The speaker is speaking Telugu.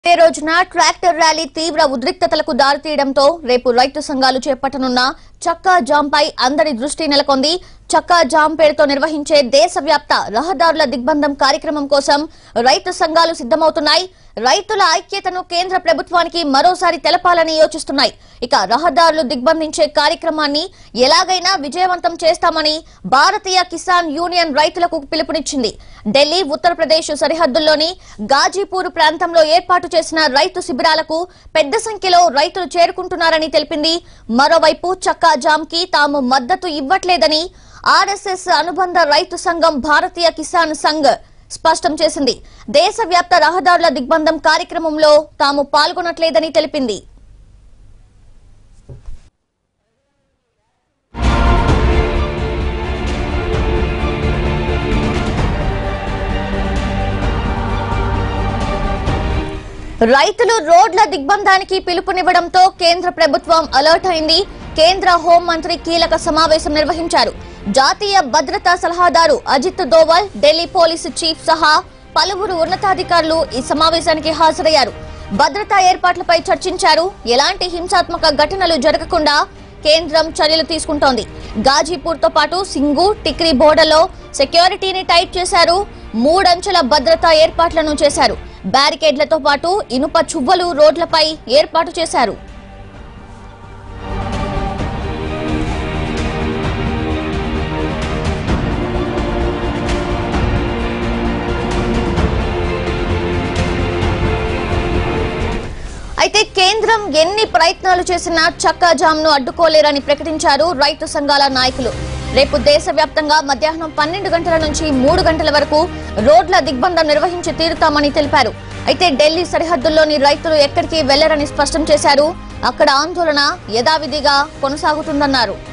ఇదే రోజున ట్రాక్టర్ ర్యాలీ తీవ్ర ఉద్రిక్తతలకు దారితీయడంతో రేపు రైతు సంఘాలు చేపట్టనున్న చక్కా జామ్ పై అందరి దృష్టి నెలకొంది చక్కా జామ్ పేరుతో నిర్వహించే దేశవ్యాప్త రహదారుల దిగ్బంధం కార్యక్రమం కోసం రైతు సంఘాలు సిద్ధమవుతున్నాయి రైతుల ఐక్యతను కేంద్ర ప్రభుత్వానికి మరోసారి తెలపాలని యోచిస్తున్నాయి ఇక రహదారులు దిగ్బంధించే కార్యక్రమాన్ని ఎలాగైనా విజయవంతం చేస్తామని భారతీయ కిసాన్ యూనియన్ రైతులకు పిలుపునిచ్చింది ఢిల్లీ ఉత్తరప్రదేశ్ సరిహద్దుల్లోని గాజీపూర్ ప్రాంతంలో ఏర్పాటు చేసిన రైతు శిబిరాలకు పెద్ద సంఖ్యలో రైతులు చేరుకుంటున్నారని తెలిపింది మరోవైపు చక్కా జామ్ కి తాము మద్దతు ఇవ్వట్లేదని ఆర్ఎస్ఎస్ అనుబంధ రైతు సంఘం భారతీయ కిసాన్ సంఘ్ స్పష్టం చేసింది దేశవ్యాప్త రహదారుల దిగ్బంధం కార్యక్రమంలో తాము పాల్గొనట్లేదని తెలిపింది రైతులు రోడ్ల దిగ్బంధానికి పిలుపునివ్వడంతో కేంద్ర ప్రభుత్వం అలర్ట్ అయింది కేంద్ర హోం మంత్రి కీలక సమావేశం నిర్వహించారు జాతీయ భద్రతా సలహాదారు అజిత్ దోవల్ ఢిల్లీ పోలీసు చీఫ్ సహా పలువురు ఉన్నతాధికారులు ఈ సమావేశానికి హాజరయ్యారు భద్రతా ఏర్పాట్లపై చర్చించారు ఎలాంటి హింసాత్మక ఘటనలు జరగకుండా కేంద్రం చర్యలు తీసుకుంటోంది గాజీపూర్ తో పాటు సింగు టిక్రీ బోర్డర్లో సెక్యూరిటీని టైట్ చేశారు మూడంచెల భద్రతా ఏర్పాట్లను చేశారు బ్యారికేడ్లతో పాటు ఇనుప చువ్వలు రోడ్లపై ఏర్పాటు చేశారు అయితే కేంద్రం ఎన్ని ప్రయత్నాలు చేసినా చక్కా జామ్ ను అడ్డుకోలేరని ప్రకటించారు రైతు సంఘాల నాయకులు రేపు దేశవ్యాప్తంగా మధ్యాహ్నం పన్నెండు గంటల నుంచి మూడు గంటల వరకు రోడ్ల దిగ్బంధం నిర్వహించి తీరుతామని తెలిపారు అయితే ఢిల్లీ సరిహద్దుల్లోని రైతులు ఎక్కడికి వెళ్లరని స్పష్టం చేశారు అక్కడ ఆందోళన యథావిధిగా కొనసాగుతుందన్నారు